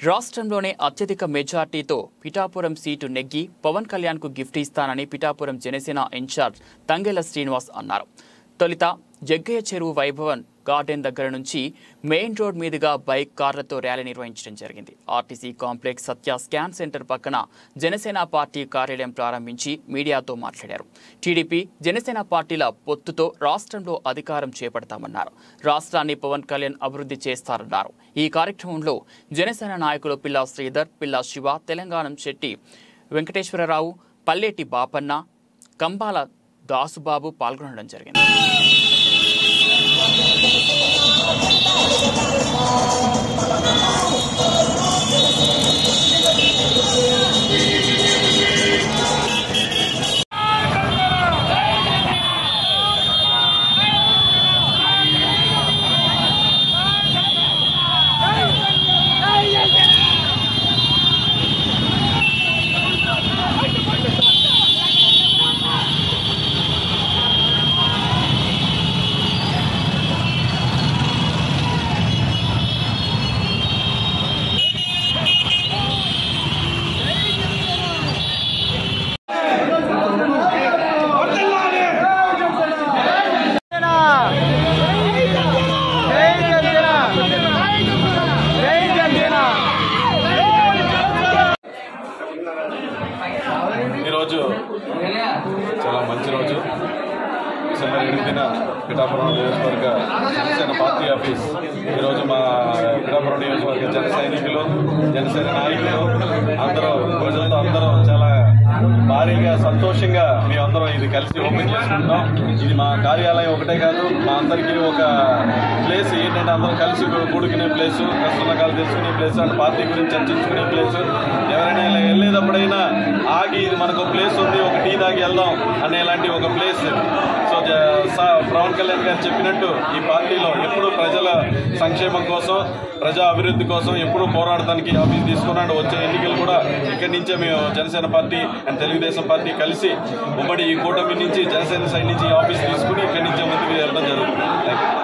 రాష్ట్రంలోనే అత్యధిక మెజార్టీతో పిఠాపురం సీటు నెగ్గి పవన్ కళ్యాణ్కు గిఫ్ట్ ఇస్తానని పిఠాపురం జనసేన ఇన్ఛార్జ్ తంగెల శ్రీనివాస్ అన్నారు తొలుత జగ్గయ్య చెరువు వైభవన్ గార్డెన్ దగ్గర నుంచి మెయిన్ రోడ్ మీదుగా బైక్ కార్లతో ర్యాలీ నిర్వహించడం జరిగింది RTC complex Satya scan centre పక్కన జనసేన పార్టీ కార్యాలయం ప్రారంభించి మీడియాతో మాట్లాడారు టీడీపీ జనసేన పార్టీల పొత్తుతో రాష్ట్రంలో అధికారం చేపడతామన్నారు రాష్ట్రాన్ని పవన్ కళ్యాణ్ అభివృద్ధి చేస్తారన్నారు ఈ కార్యక్రమంలో జనసేన నాయకులు పిల్లా శ్రీధర్ పిల్లా శివ తెలంగాణ శెట్టి వెంకటేశ్వరరావు పల్లేటి బాపన్న కంబాల దాసుబాబు పాల్గొనడం జరిగింది ఈరోజు చాలా మంచి రోజు డిసెంబర్ ఎనిమిదిన పిఠాపురం నియోజకవర్గ జనసేన పార్టీ ఆఫీస్ ఈరోజు మా పిఠాపురం నియోజకవర్గ జన సైనికులు జనసేన నాయకులు అందరూ ప్రజలతో అందరూ చాలా భారీగా సంతోషంగా మేమందరం ఇది కలిసి ఓపెన్ చేసుకుంటాం ఇది మా కార్యాలయం ఒకటే కాదు మా అందరికీ ఒక ప్లేస్ ఏంటంటే అందరం కలిసి కూడుకునే ప్లేస్ కష్టనకాలు తెలుసుకునే ప్లేస్ అండ్ పార్టీ గురించి చర్చించుకునే ప్లేస్ ఎవరైనా ఇలా వెళ్ళేటప్పుడైనా ఆగి ఇది మనకు ప్లేస్ ఉంది ఒక టీ తాగి వెళ్దాం అనేలాంటి ఒక ప్లేస్ సో జ- సా- పవన్ కళ్యాణ్ గారు చెప్పినట్టు ఈ పార్టీలో ఎప్పుడు ప్రజల సంక్షేమం కోసం ప్రజా అభివృద్ధి కోసం ఎప్పుడు పోరాడటానికి ఆఫీస్ తీసుకున్నాడు వచ్చే ఎన్నికలు కూడా ఇక్కడి నుంచే మేము Janasena party and Telugu Desam party కలిసి ఉమ్మడి ఈ కూటమి నుంచి జనసేన సైడ్ నుంచి ఈ ఆఫీస్ తీసుకుని ఇక్కడి నుంచే ముందుకు వెళ్ళడం జరుగుతుంది థ్యాంక్ యూ